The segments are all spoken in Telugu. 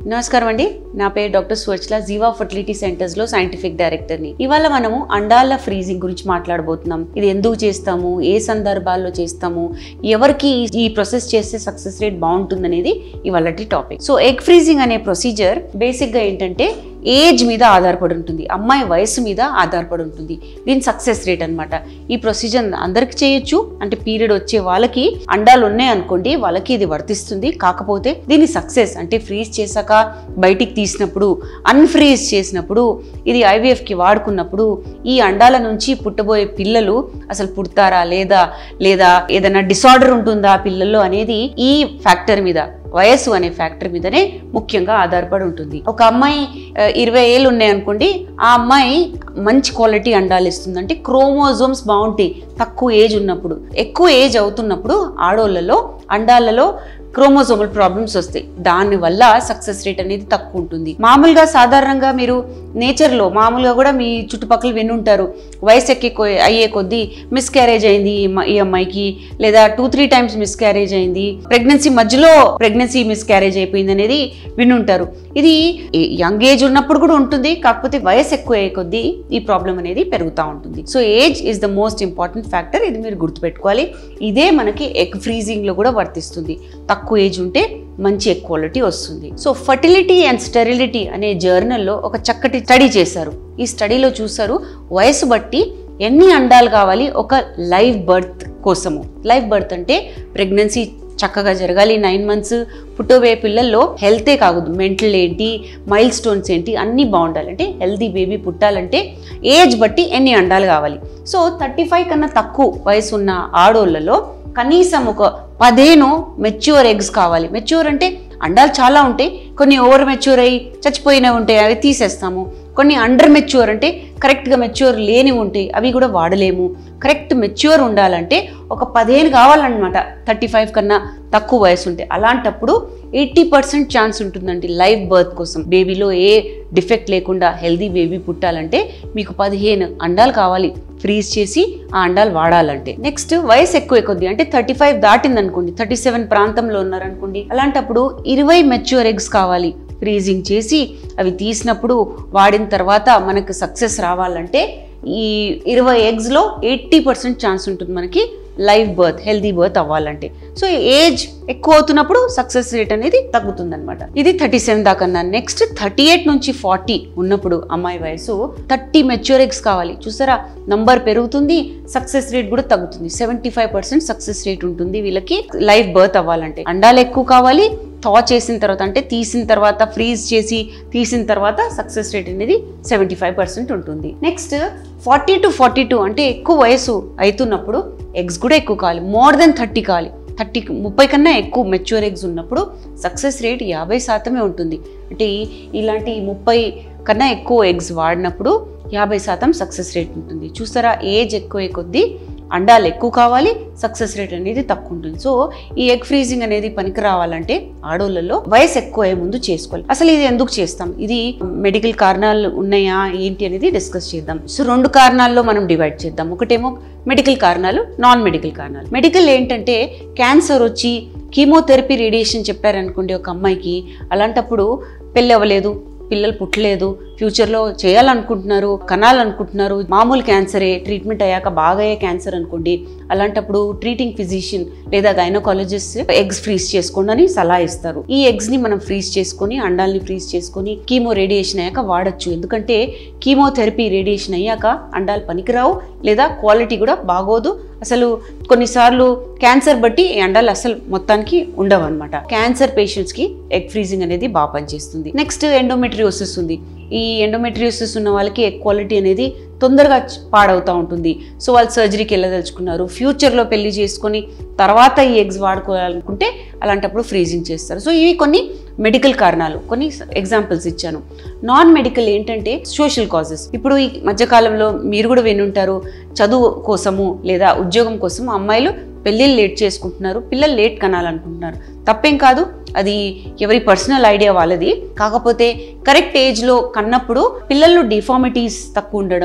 నమస్కారం అండి నా పేరు doctor Swachla Jeeva fertility centres లో సైంటిఫిక్ డైరెక్టర్ ని ఇవాళ మనము అండాల ఫ్రీజింగ్ గురించి మాట్లాడబోతున్నాం ఇది ఎందుకు చేస్తాము ఏ సందర్భాల్లో చేస్తాము ఎవరికి ఈ ప్రాసెస్ చేస్తే సక్సెస్ రేట్ బాగుంటుందనేది ఇవాళ టాపిక్ సో ఎగ్ ఫ్రీజింగ్ అనే ప్రొసీజర్ బేసిక్ గా ఏంటంటే ఏజ్ మీద ఆధారపడి ఉంటుంది అమ్మాయి వయసు మీద ఆధారపడి ఉంటుంది దీని సక్సెస్ రేట్ అన్నమాట ఈ ప్రొసీజర్ అందరికి చేయొచ్చు అంటే పీరియడ్ వచ్చే వాళ్ళకి అండాలు ఉన్నాయి అనుకోండి వాళ్ళకి ఇది వర్తిస్తుంది కాకపోతే దీని సక్సెస్ అంటే ఫ్రీజ్ చేశాక బయటికి తీసినప్పుడు అన్ఫ్రీజ్ చేసినప్పుడు ఇది IVF కి వాడుకున్నప్పుడు ఈ అండాల నుంచి పుట్టబోయే పిల్లలు అసలు పుడతారా లేదా లేదా ఏదైనా డిసార్డర్ ఉంటుందా పిల్లల్లో అనేది ఈ ఫ్యాక్టర్ మీద వయస్సు అనే ఫ్యాక్టర్ మీదనే ముఖ్యంగా ఆధారపడి ఉంటుంది ఒక అమ్మాయి ఆ, ఇరవై ఏళ్ళు ఉన్నాయి అనుకోండి ఆ అమ్మాయి మంచి క్వాలిటీ అండాలు ఇస్తుంది అంటే క్రోమోజోమ్స్ బాగుంటాయి తక్కువ ఏజ్ ఉన్నప్పుడు ఎక్కువ ఏజ్ అవుతున్నప్పుడు ఆడోళ్ళలో అండాలలో క్రోమోజోమల్ ప్రాబ్లమ్స్ వస్తాయి దానివల్ల సక్సెస్ రేట్ అనేది తక్కువ ఉంటుంది మామూలుగా సాధారణంగా మీరు నేచర్లో మామూలుగా కూడా మీ చుట్టుపక్కల వినుంటారు వయసు ఎక్కే కొ- అయ్యే కొద్దీ మిస్క్యారేజ్ అయింది ఈ అమ్మ- ఈ అమ్మాయికి లేదా టూ త్రీ టైమ్స్ మిస్క్యారేజ్ అయింది ప్రెగ్నెన్సీ మధ్యలో ప్రెగ్నెన్సీ మిస్క్యారేజ్ అయిపోయింది అనేది వినుంటారు ఇది యంగ్ ఏజ్ ఉన్నప్పుడు కూడా ఉంటుంది కాకపోతే వయసు ఎక్కువ అయ్యే కొద్దీ ఈ ప్రాబ్లం అనేది పెరుగుతూ ఉంటుంది so age is the most important factor ఇది మీరు గుర్తుపెట్టుకోవాలి ఇదే మనకి ఎగ్ ఫ్రీజింగ్లో కూడా వర్తిస్తుంది తక్కువ ఏజ్ ఉంటే మంచి ఎగ్ క్వాలిటీ వస్తుంది సో ఫర్టిలిటీ అండ్ స్టెరిలిటీ అనే జర్నల్లో ఒక చక్కటి స్టడీ చేశారు ఈ స్టడీలో చూసారు వయసు బట్టి ఎన్ని అండాలు కావాలి ఒక లైవ్ బర్త్ కోసము లైవ్ బర్త్ అంటే ప్రెగ్నెన్సీ చక్కగా జరగాలి నైన్ మంత్స్ పుట్టబోయే పిల్లల్లో హెల్తే కాకూడదు మెంటల్ ఏంటి మైల్ స్టోన్స్ ఏంటి అన్నీ బాగుండాలి అంటే హెల్తీ బేబీ పుట్టాలంటే ఏజ్ బట్టి ఎన్ని అండాలు కావాలి సో థర్టీ ఫైవ్ కన్నా తక్కువ వయసు ఉన్న ఆడోళ్ళలో కనీసం ఒక పదేను మెచ్యూర్ ఎగ్స్ కావాలి మెచ్యూర్ అంటే అండాలు చాలా ఉంటాయి కొన్ని ఓవర్ మెచ్యూర్ అయ్యి చచ్చిపోయినవి ఉంటాయి అవి తీసేస్తాము కొన్ని అండర్ మెచ్యూర్ అంటే కరెక్ట్గా మెచ్యూర్ లేనివి ఉంటాయి అవి కూడా వాడలేము కరెక్ట్ మెచ్యూర్ ఉండాలంటే ఒక పదిహేను కావాలన్నమాట థర్టీ ఫైవ్ కన్నా తక్కువ వయసు ఉంటే అలాంటప్పుడు ఎయిటీ పర్సెంట్ ఛాన్స్ ఉంటుందండి లైవ్ బర్త్ కోసం బేబీలో ఏ డిఫెక్ట్ లేకుండా హెల్దీ బేబీ పుట్టాలంటే మీకు పదిహేను అండాలు కావాలి ఫ్రీజ్ చేసి ఆ అండాలు వాడాలంటే నెక్స్ట్ వయసు ఎక్కువ కొద్ది అంటే థర్టీ ఫైవ్ దాటింది అనుకోండి థర్టీ సెవెన్ ప్రాంతంలో ఉన్నారనుకోండి అలాంటప్పుడు ఇరవై మెచ్యూర్ ఎగ్స్ కావాలి ఫ్రీజింగ్ చేసి అవి తీసినప్పుడు వాడిన తర్వాత మనకు సక్సెస్ రావాలంటే ఈ ఇరవై ఎగ్స్లో ఎయిటీ పర్సెంట్ ఛాన్స్ ఉంటుంది మనకి లైవ్ బర్త్ హెల్దీ బర్త్ అవ్వాలంటే సో ఏజ్ ఎక్కువ అవుతున్నప్పుడు సక్సెస్ రేట్ అనేది తగ్గుతుంది అనమాట ఇది థర్టీ సెవెన్ దాకా నెక్స్ట్ థర్టీ ఎయిట్ నుంచి ఫార్టీ ఉన్నప్పుడు అమ్మాయి వయసు థర్టీ మెచ్యూర్ ఎగ్స్ కావాలి చూసారా నంబర్ పెరుగుతుంది సక్సెస్ రేట్ కూడా తగ్గుతుంది seventy five percent success rate ఉంటుంది వీళ్ళకి లైవ్ బర్త్ అవ్వాలంటే అండాలు ఎక్కువ కావాలి థా చేసిన తర్వాత అంటే తీసిన తర్వాత ఫ్రీజ్ చేసి తీసిన తర్వాత సక్సెస్ రేట్ అనేది సెవెంటీ ఫైవ్ పర్సెంట్ ఉంటుంది next forty to forty two అంటే ఎక్కువ వయసు అవుతున్నప్పుడు ఎగ్స్ కూడా ఎక్కువ కావాలి మోర్ దెన్ థర్టీ కావాలి థర్టీ ముప్పై కన్నా ఎక్కువ మెచ్యూర్ ఎగ్స్ ఉన్నప్పుడు సక్సెస్ రేట్ యాభై శాతమే ఉంటుంది అంటే ఈ- ఇలాంటి ముప్పై కన్నా ఎక్కువ ఎగ్స్ వాడినప్పుడు యాభై శాతం సక్సెస్ రేట్ ఉంటుంది చూస్తారా ఏజ్ ఎక్కువ కొద్దీ అండాలు ఎక్కువ కావాలి సక్సెస్ రేట్ అనేది తక్కువ ఉంటుంది సో ఈ ఎగ్ ఫ్రీజింగ్ అనేది పనికి రావాలంటే ఆడోళ్ళలో వయసు ఎక్కువ అయ్యే ముందు చేసుకోవాలి అసలు ఇది ఎందుకు చేస్తాం ఇది మెడికల్ కారణాలు ఉన్నాయా ఏంటి అనేది డిస్కస్ చేద్దాం సో రెండు కారణాల్లో మనం డివైడ్ చేద్దాం ఒకటేమో మెడికల్ కారణాలు నాన్ మెడికల్ కారణాలు మెడికల్ ఏంటంటే క్యాన్సర్ వచ్చి కీమోథెరపీ రేడియేషన్ చెప్పారనుకోండి ఒక అమ్మాయికి అలాంటప్పుడు పెళ్ళి అవ్వలేదు పిల్లలు పుట్టలేదు ఫ్యూచర్లో చేయాలనుకుంటున్నారు కనాలనుకుంటున్నారు మామూలు క్యాన్సరే ట్రీట్మెంట్ అయ్యాక బాగా అయ్యే క్యాన్సర్ అనుకోండి అలాంటప్పుడు ట్రీటింగ్ ఫిజిషియన్ లేదా గైనకాలజిస్ట్ ఎగ్స్ ఫ్రీజ్ చేసుకోండి అని సలహా ఇస్తారు ఈ ఎగ్స్ ని మనం ఫ్రీజ్ చేసుకొని అండాల్ని ఫ్రీజ్ చేసుకొని కీమో రేడియేషన్ అయ్యాక వాడచ్చు ఎందుకంటే కీమోథెరపీ రేడియేషన్ అయ్యాక అండాలు పనికిరావు లేదా క్వాలిటీ కూడా బాగోదు అసలు కొన్నిసార్లు క్యాన్సర్ బట్టి ఈ అండాలు అసలు మొత్తానికి ఉండవు అనమాట క్యాన్సర్ పేషెంట్స్ కి ఎగ్ ఫ్రీజింగ్ అనేది బాగా పనిచేస్తుంది నెక్స్ట్ ఎండోమెట్రియోసిస్ ఉంది ఈ ఎండోమెట్రియోసిస్ ఉన్న వాళ్ళకి ఎగ్ క్వాలిటీ అనేది తొందరగా చ- పాడవుతూ ఉంటుంది సో వాళ్ళు సర్జరీకి వెళ్ళదలుచుకున్నారు ఫ్యూచర్లో పెళ్లి చేసుకొని తర్వాత ఈ ఎగ్స్ వాడుకోవాలనుకుంటే అలాంటప్పుడు ఫ్రీజింగ్ చేస్తారు సో ఇవి కొన్ని మెడికల్ కారణాలు కొన్ని ఎగ్జాంపుల్స్ ఇచ్చాను నాన్ మెడికల్ ఏంటంటే సోషల్ కాజెస్ ఇప్పుడు ఈ మధ్యకాలంలో మీరు కూడా వినుంటారు చదువు కోసము లేదా ఉద్యోగం కోసం అమ్మాయిలు పెళ్ళిళ్ళు లేట్ చేసుకుంటున్నారు పిల్లలు లేట్ కనాలనుకుంటున్నారు తప్పేం కాదు అది ఎవరి పర్సనల్ ఐడియా వాళ్ళది కాకపోతే కరెక్ట్ ఏజ్లో కన్నప్పుడు పిల్లల్లో డిఫార్మిటీస్ తక్కువ ఉండడము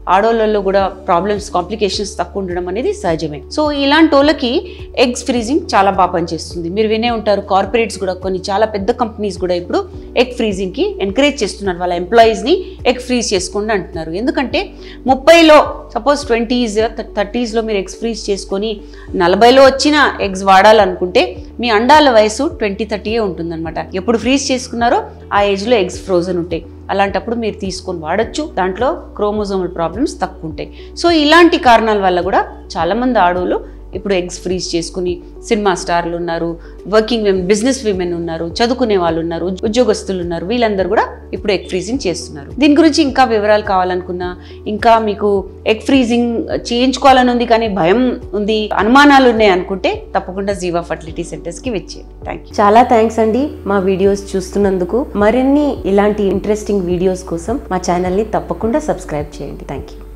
ఆడోళ్ళలో కూడా ప్రాబ్లమ్స్ కాంప్లికేషన్స్ తక్కువ ఉండడం అనేది సహజమే సో ఇలాంటి వాళ్ళకి ఎగ్స్ ఫ్రీజింగ్ చాలా బాగా పనిచేస్తుంది మీరు వినే ఉంటారు కార్పొరేట్స్ కూడా కొన్ని చాలా పెద్ద కంపెనీస్ కూడా ఇప్పుడు ఎగ్ ఫ్రీజింగ్కి ఎంకరేజ్ చేస్తున్నారు వాళ్ళ ఎంప్లాయీస్ని ఎగ్ ఫ్రీజ్ చేసుకోండి అంటున్నారు ఎందుకంటే ముప్పైలో సపోజ్ ట్వంటీస్ థర్టీస్లో మీరు ఎగ్స్ ఫ్రీజ్ చేసుకొని నలభైలో వచ్చిన ఎగ్స్ వాడాలనుకుంటే మీ అండాల వయసు ట్వంటీ థర్టీయే ఉంటుందన్నమాట ఎప్పుడు ఫ్రీజ్ చేసుకున్నారో ఆ ఏజ్లో ఎగ్స్ ఫ్రోజన్ ఉంటాయి అలాంటప్పుడు మీరు తీసుకొని వాడచ్చు దాంట్లో క్రోమోజోమల్ ప్రాబ్లమ్స్ తక్కువ ఉంటాయి సో ఇలాంటి కారణాల వల్ల కూడా చాలామంది ఆడవాళ్ళు ఇప్పుడు ఎగ్స్ ఫ్రీజ్ చేసుకుని సినిమా స్టార్లు ఉన్నారు వర్కింగ్ విమెన్ బిజినెస్ విమెన్ ఉన్నారు చదువుకునే వాళ్ళు ఉన్నారు ఉద్యోగస్తులు ఉన్నారు వీళ్ళందరూ కూడా ఇప్పుడు ఎగ్ ఫ్రీజింగ్ చేస్తున్నారు దీని గురించి ఇంకా వివరాలు కావాలనుకున్నా ఇంకా మీకు ఎగ్ ఫ్రీజింగ్ చేయించుకోవాలని ఉంది కానీ భయం ఉంది అనుమానాలు ఉన్నాయి అనుకుంటే తప్పకుండా జీవా ఫర్టిలిటీ సెంటర్స్కి వచ్చేయండి థ్యాంక్ యూ చాలా థ్యాంక్స్ అండి మా వీడియోస్ చూస్తున్నందుకు మరిన్ని ఇలాంటి ఇంట్రెస్టింగ్ వీడియోస్ కోసం మా ఛానల్ని తప్పకుండా సబ్స్క్రైబ్ చేయండి థ్యాంక్ యూ